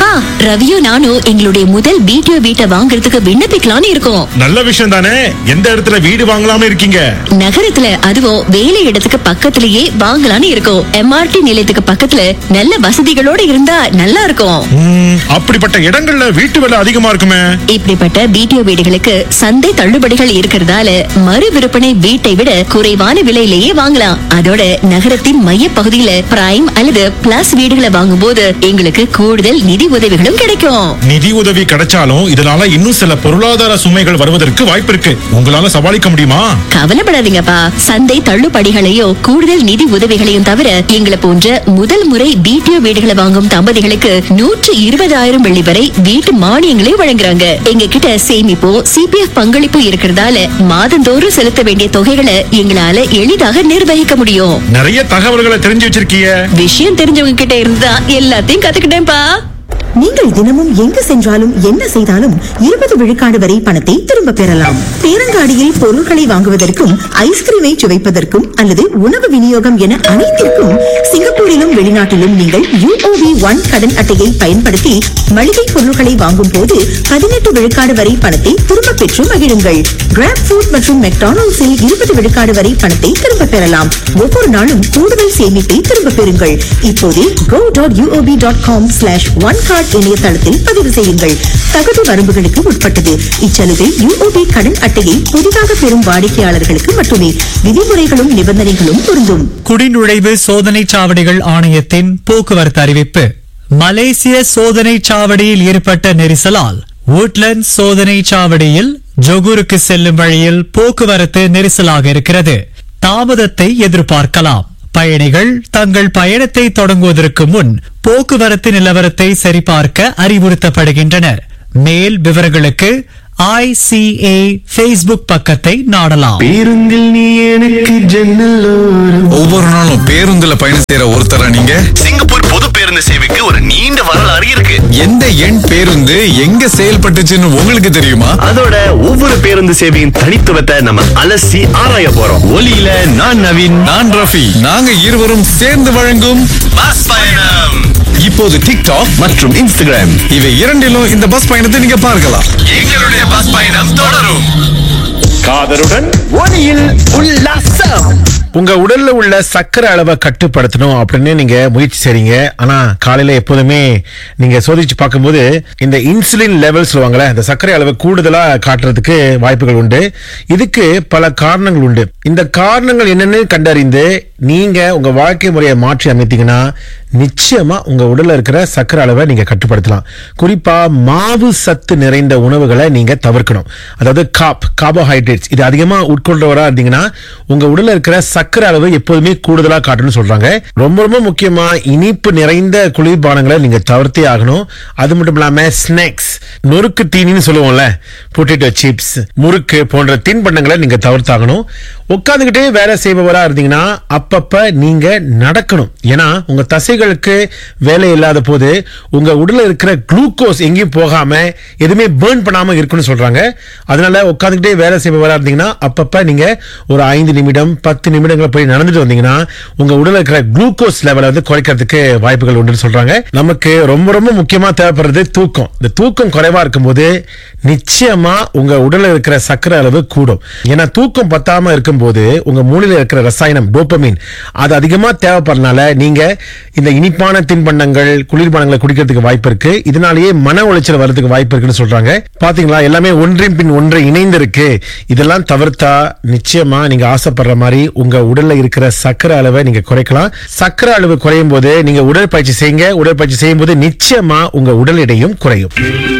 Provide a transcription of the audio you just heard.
ரவியும் நானும் எங்களுடைய முதல் பிடிஓ வீட்டை வாங்குறதுக்கு விண்ணப்பிக்கலாம்னு இருக்கோம் நல்ல விஷயம் தானே எந்த இடத்துல வீடு வாங்கலாம்னு இருக்கீங்க நகரத்துல அதுவும் வேலை இடத்துக்கு பக்கத்திலேயே வாங்கலாம்னு இருக்கோம் எம்ஆர்டி நிலையத்துக்கு பக்கத்துல நல்ல வசதிகளோட இருந்தா நல்லா இருக்கும் ம், அப்படிப்பட்ட இடங்கள்ல வீட்டு விலை அதிகமா இருக்குமே இப்படிப்பட்ட பிடிஓ வீடுகளுக்கு சந்தை தள்ளுபடிகள் இருக்கிறதால மறு விற்பனை வீட்டை விட குறைவான விலையிலேயே வாங்கலாம் அதோட நகரத்தின் மைய பகுதியில பிரைம் அல்லது பிளஸ் வீடுகளை வாங்கும்போது எங்களுக்கு கூடுதல் நிதி உதவிகளும் கிடைக்கும் நிதி உதவி கிடைச்சாலும் இதனால இன்னும் சில பொருளாதார சுமைகள் வருவதற்கு வாய்ப்பு இருக்கு உங்களால சமாளிக்க முடியுமா கவலைப்படாதீங்கப்பா சந்தை தள்ளுபடிகளையோ கூடுதல் நிதி உதவிகளையும் தவிர எங்களை போன்ற முதல் முறை பிடிஓ வீடுகளை வாங்கும் தம்பதிகளுக்கு நூற்று இருபதாயிரம் வெள்ளி வரை வீட்டு மானியங்களை வழங்குறாங்க எங்க கிட்ட சேமிப்போ சிபிஎஃப் பங்களிப்பு இருக்கிறதால மாதந்தோறும் செலுத்த வேண்டிய தொகைகளை எங்களால எளிதாக நிர்வகிக்க முடியும் நிறைய தகவல்களை தெரிஞ்சு வச்சிருக்கீங்க விஷயம் தெரிஞ்சவங்க கிட்ட இருந்தா எல்லாத்தையும் கத்துக்கிட்டேன்ப்பா நீங்கள் தினமும் எங்கு சென்றாலும் என்ன செய்தாலும் இருபது விழுக்காடு வரை பணத்தை திரும்ப பெறலாம் பேரங்காடியில் பொருட்களை வாங்குவதற்கும் ஐஸ்கிரீமை சுவைப்பதற்கும் அல்லது உணவு விநியோகம் என அனைத்திற்கும் சிங்கப்பூரிலும் வெளிநாட்டிலும் நீங்கள் யூஓபி ஒன் கடன் அட்டையை பயன்படுத்தி மளிகை பொருட்களை வாங்கும் போது பதினெட்டு விழுக்காடு வரை பணத்தை திரும்ப பெற்று மகிழுங்கள் கிராப் ஃபுட் மற்றும் மெக்டானல்ட்ஸில் இருபது விழுக்காடு வரை பணத்தை திரும்ப பெறலாம் ஒவ்வொரு நாளும் கூடுதல் சேமிப்பை திரும்ப பெறுங்கள் இப்போதே go dot UOB dot com slash one card இணையதளத்தில் பதிவு செய்யுங்கள் தகுதி வரம்புகளுக்கு உட்பட்டது இச்சலுகை யூஓபி கடன் அட்டையை புதிதாக பெறும் வாடிக்கையாளர்களுக்கு மட்டுமே விதிமுறைகளும் நிபந்தனைகளும் பொருந்தும் குடிநுழைவு சோதனைச் சாவடிகள் ஆணையத்தின் போக்குவரத்து அறிவிப்பு மலேசிய சோதனைச் சாவடியில் ஏற்பட்ட நெரிசலால் woodland சோதனைச் சாவடியில் ஜொகூருக்கு செல்லும் வழியில் போக்குவரத்து நெரிசலாக இருக்கிறது தாமதத்தை எதிர்பார்க்கலாம் பயணிகள் தங்கள் பயணத்தை தொடங்குவதற்கு முன் போக்குவரத்து நிலவரத்தை சரிபார்க்க அறிவுறுத்தப்படுகின்றனர் மேல் விவரங்களுக்கு ஐசிஏ ஃபேஸ்புக் பக்கத்தை நாடலாம் பேருந்தில் நீ எனக்கு ஜன்னலோரம் ஒவ்வொரு நாளும் பேருந்துல பயணம் செய்யற ஒருத்தரா நீங்க சிங்கப்பூர் பொது பேருந்து சேவைக்கு ஒரு நீண்ட வரலாறு இருக்கு எந்த எண் பேருந்து எங்க செயல்பட்டுச்சுன்னு உங்களுக்கு தெரியுமா அதோட ஒவ்வொரு பேருந்து சேவையின் தனித்துவத்தை நம்ம அலசி ஆராய போறோம் ஒலியில நான் நவீன் நான் ரஃபி நாங்க இருவரும் சேர்ந்து வழங்கும் பஸ் பயணம் இப்போது டிக்டாக் மற்றும் இன்ஸ்டாகிராம் இவை இரண்டிலும் இந்த பஸ் பயணத்தை நீங்க பார்க்கலாம் எங்களுடைய பஸ் பயணம் தொடரும் காதருடன் ஒலியில் உல்லாசம் உங்க உடல்ல உள்ள சர்க்கரை அளவை கட்டுப்படுத்தணும் அப்படின்னு நீங்க முயற்சி செய்றீங்க ஆனா காலையில எப்போதுமே நீங்க சோதிச்சு பார்க்கும்போது இந்த இன்சுலின் லெவல் சொல்லுவாங்கல்ல இந்த சர்க்கரை அளவை கூடுதலா காட்டுறதுக்கு வாய்ப்புகள் உண்டு இதுக்கு பல காரணங்கள் உண்டு இந்த காரணங்கள் என்னன்னு கண்டறிந்து நீங்க உங்க வாழ்க்கை முறையை மாற்றி அமைத்தீங்கன்னா நிச்சயமா உங்க உடல்ல இருக்கிற சர்க்கரை அளவை நீங்க கட்டுப்படுத்தலாம் குறிப்பா மாவு சத்து நிறைந்த உணவுகளை நீங்க தவிர்க்கணும் அதாவது காப் கார்போஹைட்ரேட்ஸ் இது அதிகமா உட்கொண்டவரா இருந்தீங்கன்னா உங்க உடல்ல இருக்கிற சர்க்கரை அளவு எப்போதுமே கூடுதலா காட்டணும்னு சொல்றாங்க ரொம்ப ரொம்ப முக்கியமா இனிப்பு நிறைந்த குளிர்பானங்களை நீங்க தவிர்த்தே ஆகணும் அது மட்டும் இல்லாம ஸ்நாக்ஸ் நொறுக்கு தீனின்னு சொல்லுவோம்ல பொட்டேட்டோ சிப்ஸ் முறுக்கு போன்ற தின்பண்டங்களை நீங்க தவிர்த்தாகணும் உட்காந்துக்கிட்டே வேலை செய்பவரா இருந்தீங்கன்னா அப்பப்ப நீங்க நடக்கணும் ஏன்னா உங்க தசைகளுக்கு வேலை இல்லாத போது உங்க உடல்ல இருக்கிற குளுக்கோஸ் எங்கேயும் போகாம எதுவுமே பேர்ன் பண்ணாம இருக்குன்னு சொல்றாங்க அதனால உட்காந்துக்கிட்டே வேலை செய்பவரா இருந்தீங்கன்னா அப்பப்ப நீங்க ஒரு ஐந்து நிமிடம் பத்து நிமிடங்களை போய் நடந்துட்டு வந்தீங்கன்னா உங்க உடல்ல இருக்கிற குளுக்கோஸ் லெவலை வந்து குறைக்கிறதுக்கு வாய்ப்புகள் உண்டுன்னு சொல்றாங்க நமக்கு ரொம்ப ரொம்ப முக்கியமா தேவைப்படுறது தூக்கம் இந்த தூக்கம் குறைவா இருக்கும்போது நிச்சயமா உங்க உடல்ல இருக்கிற சர்க்கரை அளவு கூடும் ஏன்னா தூக்கம் பத்தாம இருக்கும்போது உங்க மூளையில இருக்கிற ரசாயனம் டோப்பமின் அது அதிகமா தேவைப்படுறதுனால நீங்க இந்த இனிப்பான தின்பண்டங்கள் குளிர்பானங்களை குடிக்கிறதுக்கு வாய்ப்பு இருக்கு இதனாலேயே மன உளைச்சல் வர்றதுக்கு வாய்ப்பு இருக்குன்னு சொல்றாங்க பாத்தீங்களா எல்லாமே ஒன்றின் பின் ஒன்று இணைந்து இருக்கு இதெல்லாம் தவிர்த்தா நிச்சயமா நீங்க ஆசைப்படுற மாதிரி உங்க உடல்ல இருக்கிற சர்க்கரை அளவை நீங்க குறைக்கலாம் சர்க்கரை அளவு குறையும் போது நீங்க உடற்பயிற்சி செய்யுங்க உடற்பயிற்சி செய்யும் போது நிச்சயமா உங்க உடல் எடையும் குறையும்